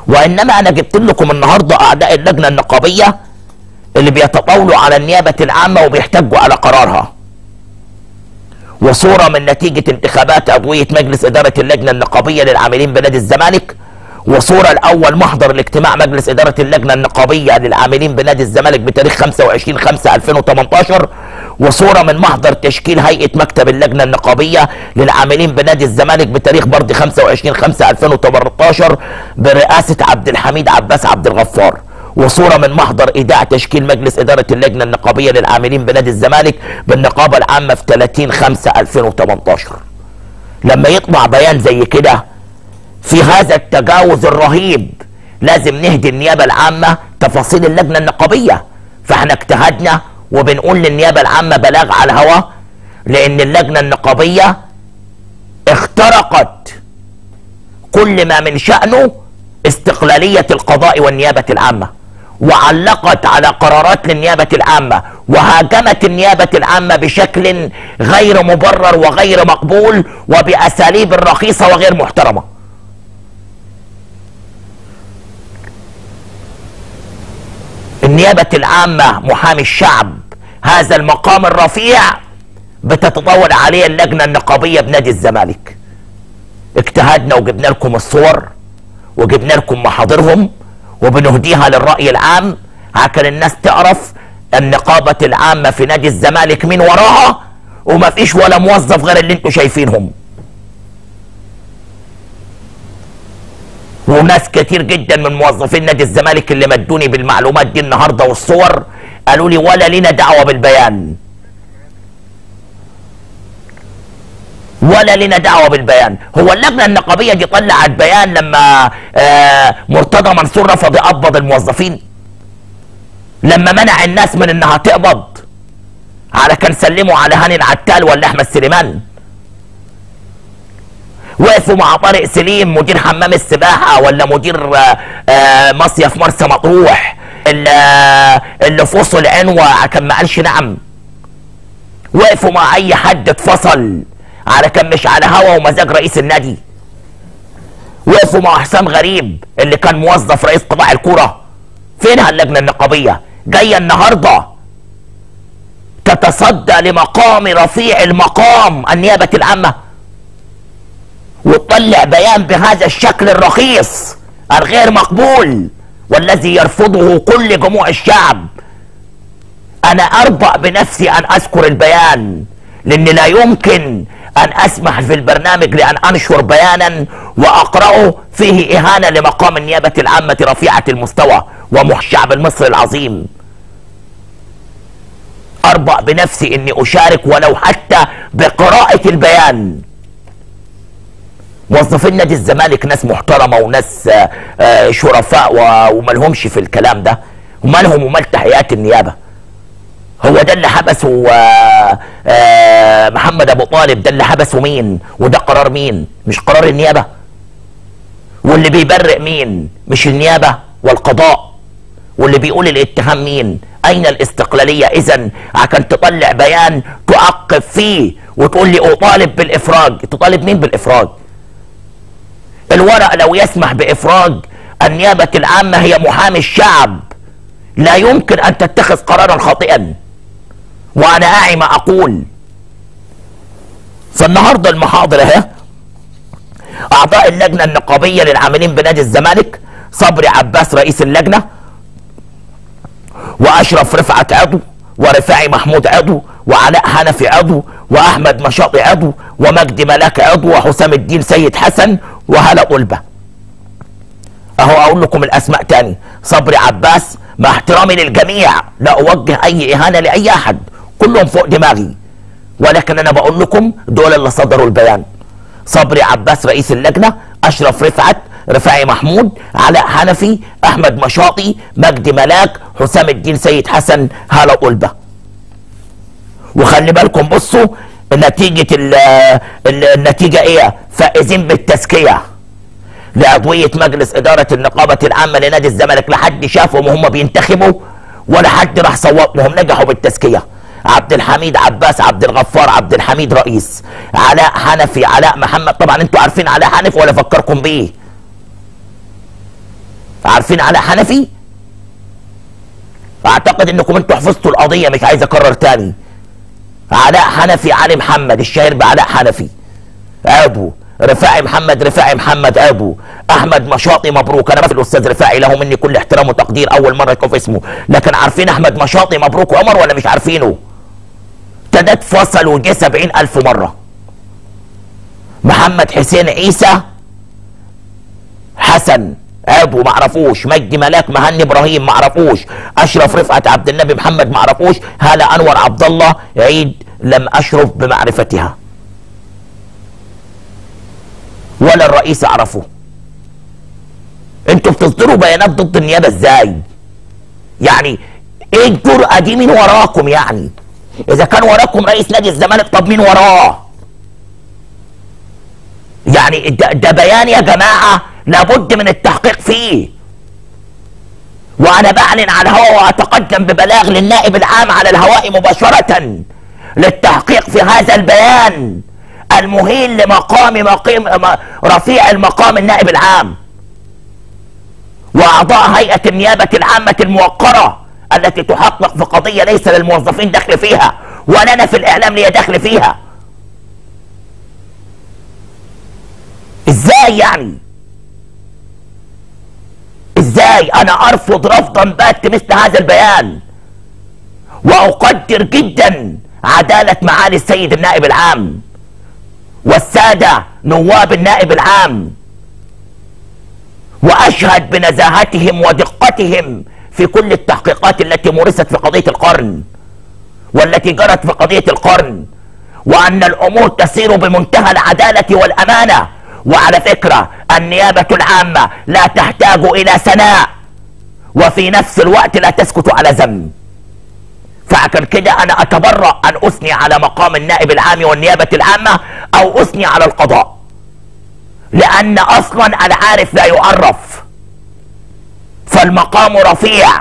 وانما انا جبت لكم النهارده اعداء اللجنه النقابيه اللي بيتطاولوا على النيابه العامه وبيحتجوا على قرارها وصوره من نتيجه انتخابات عضويه مجلس اداره اللجنه النقابيه للعاملين بنادي الزمالك وصورة الأول محضر لاجتماع مجلس إدارة اللجنة النقابية للعاملين بنادي الزمالك بتاريخ 25 5 2018 وصورة من محضر تشكيل هيئة مكتب اللجنة النقابية للعاملين بنادي الزمالك بتاريخ برضه 25 5 2018 برئاسة عبد الحميد عباس عبد الغفار وصورة من محضر إيداع تشكيل مجلس إدارة اللجنة النقابية للعاملين بنادي الزمالك بالنقابة العامة في 30 5 2018 لما يطلع بيان زي كده في هذا التجاوز الرهيب لازم نهدي النيابة العامة تفاصيل اللجنة النقابية فاحنا اجتهدنا وبنقول للنيابة العامة بلاغ على الهواء لأن اللجنة النقابية اخترقت كل ما من شأنه استقلالية القضاء والنيابة العامة وعلقت على قرارات للنيابة العامة وهاجمت النيابة العامة بشكل غير مبرر وغير مقبول وبأساليب رخيصة وغير محترمة النيابة العامة محامي الشعب هذا المقام الرفيع بتتطاول عليه اللجنة النقابية بنادي الزمالك اجتهدنا وجبنا لكم الصور وجبنا لكم محاضرهم وبنهديها للرأي العام عشان الناس تعرف النقابة العامة في نادي الزمالك من وراها وما فيش ولا موظف غير اللي انتوا شايفينهم وناس كتير جدا من موظفين نادي الزمالك اللي مدوني بالمعلومات دي النهارده والصور قالوا لي ولا لنا دعوه بالبيان ولا لنا دعوه بالبيان هو اللجنه النقابيه دي طلعت بيان لما آه مرتضى منصور رفض يقبض الموظفين لما منع الناس من انها تقبض على كان سلموا على هاني العتال ولا احمد سليمان وقفوا مع طارق سليم مدير حمام السباحه ولا مدير آه، آه، مصيف مرسى مطروح اللي اللي فصل عنوة كان ما قالش نعم وقفوا مع اي حد اتفصل على كان مش على هوا ومزاج رئيس النادي وقفوا مع حسام غريب اللي كان موظف رئيس قطاع الكوره فينها اللجنه النقابيه جايه النهارده تتصدى لمقام رفيع المقام النيابه العامه وتطلع بيان بهذا الشكل الرخيص الغير مقبول والذي يرفضه كل جموع الشعب انا اربأ بنفسي ان اذكر البيان لان لا يمكن ان اسمح في البرنامج لان انشر بيانا واقرأه فيه اهانة لمقام النيابة العامة رفيعة المستوى والشعب المصري العظيم اربأ بنفسي اني اشارك ولو حتى بقراءة البيان موظفين نادي الزمالك ناس محترمه وناس آه، آه، شرفاء و- ومالهمش في الكلام ده ومالهم ومال تحقيقات النيابه هو ده اللي حبسه آه، آه، محمد ابو طالب ده اللي حبسه مين وده قرار مين مش قرار النيابه واللي بيبرئ مين مش النيابه والقضاء واللي بيقول الاتهام مين اين الاستقلاليه اذا عشان تطلع بيان تعقب فيه وتقول لي اطالب بالافراج تطالب مين بالافراج الورق لو يسمح بافراج النيابه العامه هي محامي الشعب لا يمكن ان تتخذ قرارا خاطئا وانا اعي ما اقول فالنهارده المحاضره اهي اعضاء اللجنه النقابيه للعاملين بنادي الزمالك صبري عباس رئيس اللجنه واشرف رفعت عضو ورفاعي محمود عضو وعلاء حنفي عضو واحمد مشاطي عضو ومجدي ملاك عضو وحسام الدين سيد حسن وهلا قلبه اهو اقول لكم الاسماء تاني صبري عباس مع احترامي للجميع لا اوجه اي اهانه لاي احد كلهم فوق دماغي ولكن انا بقول لكم دول اللي صدروا البيان صبري عباس رئيس اللجنه اشرف رفعت رفاعي محمود علاء حنفي احمد مشاطي مجدي ملاك حسام الدين سيد حسن هلا قلبه وخلي بالكم بصوا نتيجة ال ال النتيجة ايه فائزين بالتزكية لعضوية مجلس إدارة النقابة العامة لنادي الزمالك لا حد شافهم وهم بينتخبوا ولا حد راح صوت لهم نجحوا بالتزكية عبد الحميد عباس عبد الغفار عبد الحميد رئيس علاء حنفي علاء محمد طبعا انتوا عارفين علاء حنفي ولا افكركم بيه عارفين علاء حنفي اعتقد انكم انتوا حفظتوا القضيه مش عايز اكرر تاني علاء حنفي علي محمد الشهير بعلاء حنفي ابو رفاعي محمد رفاعي محمد ابو احمد مشاطي مبروك انا ما في الاستاذ رفاعي له مني كل احترام وتقدير اول مره يكون اسمه لكن عارفين احمد مشاطي مبروك عمر ولا مش عارفينه ابتدت فصل وجه سبعين الف مره محمد حسين عيسى حسن ابو معرفوش مجدي ملاك مهني ابراهيم معرفوش اشرف رفعت عبد النبي محمد معرفوش هاله انور عبد الله عيد لم اشرف بمعرفتها ولا الرئيس اعرفه انتوا بتصدروا بيانات ضد النيابه ازاي يعني ايه الجرأة دي مين وراكم يعني اذا كان وراكم رئيس نادي الزمالك طب مين وراه يعني ده, ده بيان يا جماعة لابد من التحقيق فيه وانا بعلن على الهواء واتقدم ببلاغ للنائب العام على الهواء مباشرة للتحقيق في هذا البيان المهين لمقام مقيم رفيع المقام النائب العام واعضاء هيئة النيابة العامة الموقرة التي تحقق في قضية ليس للموظفين دخل فيها ولنا في الاعلام لي دخل فيها ازاي يعني ازاي انا ارفض رفضا بات مثل هذا البيان واقدر جدا عدالة معالي السيد النائب العام والسادة نواب النائب العام واشهد بنزاهتهم ودقتهم في كل التحقيقات التي مورست في قضية القرن والتي جرت في قضية القرن وان الامور تسير بمنتهى العدالة والامانة وعلى فكرة النيابة العامة لا تحتاج الى سناء وفي نفس الوقت لا تسكت على ذنب فعشان كده انا اتبرأ ان اثني على مقام النائب العام والنيابة العامة او اثني على القضاء لان اصلا العارف لا يعرف فالمقام رفيع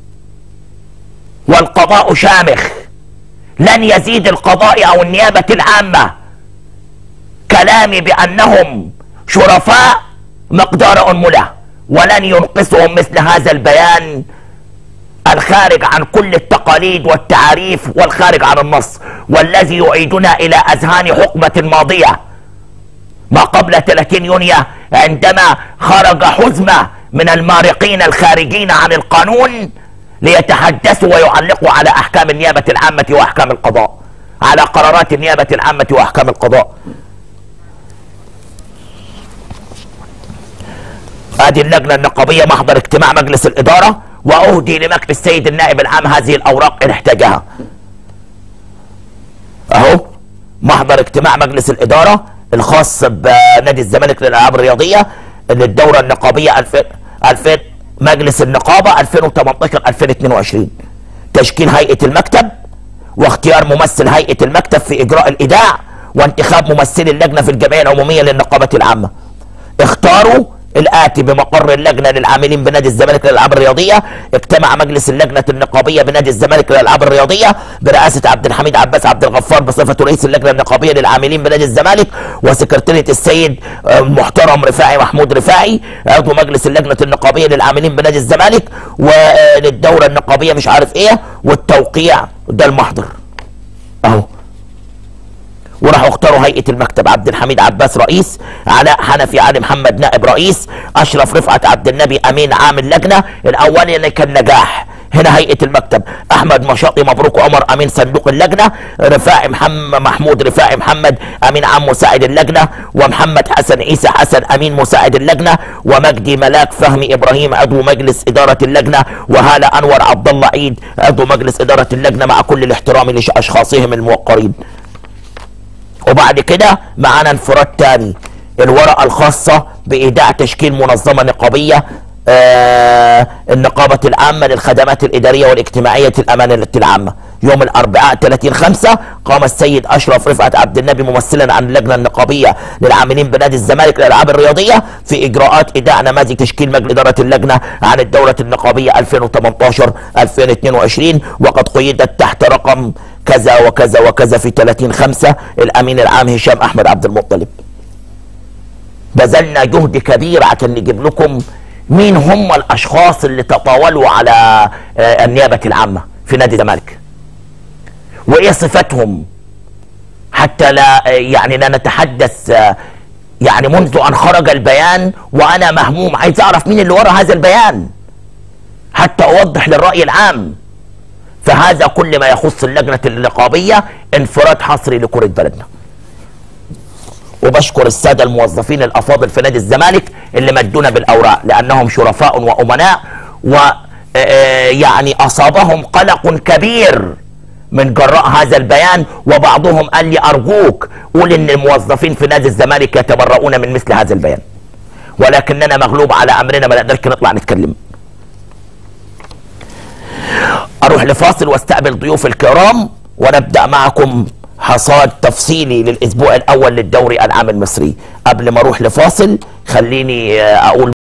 والقضاء شامخ لن يزيد القضاء او النيابة العامة كلامي بانهم شرفاء مقدار انملة ولن ينقصهم مثل هذا البيان الخارج عن كل التقاليد والتعاريف والخارج عن النص والذي يعيدنا الى اذهان حقبة ماضية ما قبل 30 يونيو عندما خرج حزمة من المارقين الخارجين عن القانون ليتحدثوا ويعلقوا على احكام النيابة العامة واحكام القضاء على قرارات النيابة العامة واحكام القضاء ادي اللجنة النقابية محضر اجتماع مجلس الادارة واهدي لمكتب السيد النائب العام هذه الاوراق ان احتاجها اهو محضر اجتماع مجلس الادارة الخاص بنادي الزمالك للالعاب الرياضية اللي الدورة النقابية 2000 2000 مجلس النقابة 2018 2022 تشكيل هيئة المكتب واختيار ممثل هيئة المكتب في اجراء الايداع وانتخاب ممثلي اللجنة في الجمعية العمومية للنقابة العامة اختاروا الاتي بمقر اللجنه للعاملين بنادي الزمالك للالعاب الرياضيه اجتمع مجلس اللجنه النقابيه بنادي الزمالك للالعاب الرياضيه برئاسه عبد الحميد عباس عبد الغفار بصفه رئيس اللجنه النقابيه للعاملين بنادي الزمالك وسكرتيره السيد المحترم رفاعي محمود رفاعي عضو مجلس اللجنه النقابيه للعاملين بنادي الزمالك وللدوره النقابيه مش عارف ايه والتوقيع ده المحضر اهو وراحوا اختاروا هيئه المكتب عبد الحميد عباس رئيس علاء حنفي علي محمد نائب رئيس اشرف رفعت عبد النبي امين عام اللجنه الاولاني كان نجاح هنا هيئه المكتب احمد مشاطي مبروك عمر امين صندوق اللجنه رفاعي محمد محمود رفاعي محمد امين عام مساعد اللجنه ومحمد حسن عيسى حسن امين مساعد اللجنه ومجدي ملاك فهمي ابراهيم عضو مجلس اداره اللجنه وهاله انور عبد الله عيد عضو مجلس اداره اللجنه مع كل الاحترام لاشخاصهم الموقرين وبعد كده معانا انفراد تاني الورقة الخاصة بإيداع تشكيل منظمة نقابية آه النقابة العامة للخدمات الإدارية والاجتماعية الأمانة العامة يوم الأربعاء 30 5 قام السيد أشرف رفعت عبد النبي ممثلا عن اللجنة النقابية للعاملين بنادي الزمالك للألعاب الرياضية في إجراءات إيداع نماذج تشكيل مجلس إدارة اللجنة عن الدورة النقابية 2018 2022 وقد قيدت تحت رقم كذا وكذا وكذا في 30 5 الأمين العام هشام أحمد عبد المطلب بذلنا جهد كبير عشان نجيب لكم مين هم الاشخاص اللي تطاولوا على آه، النيابه العامه في نادي الزمالك وايه صفتهم حتى لا يعني لا نتحدث آه، يعني منذ ان خرج البيان وانا مهموم عايز اعرف مين اللي وراء هذا البيان حتى اوضح للراي العام فهذا كل ما يخص اللجنه النقابيه انفراد حصري لكره بلدنا وبشكر الساده الموظفين الافاضل في نادي الزمالك اللي مدونا بالاوراق لانهم شرفاء وامناء و آه، يعني اصابهم قلق كبير من جراء هذا البيان وبعضهم قال لي ارجوك قول ان الموظفين في نادي الزمالك يتبرؤون من مثل هذا البيان ولكننا مغلوب على امرنا ما نقدرش نطلع نتكلم اروح لفاصل واستقبل ضيوف الكرام ونبدا معكم حصاد تفصيلي للاسبوع الاول للدوري العام المصري قبل ما اروح لفاصل خليني آه، اقول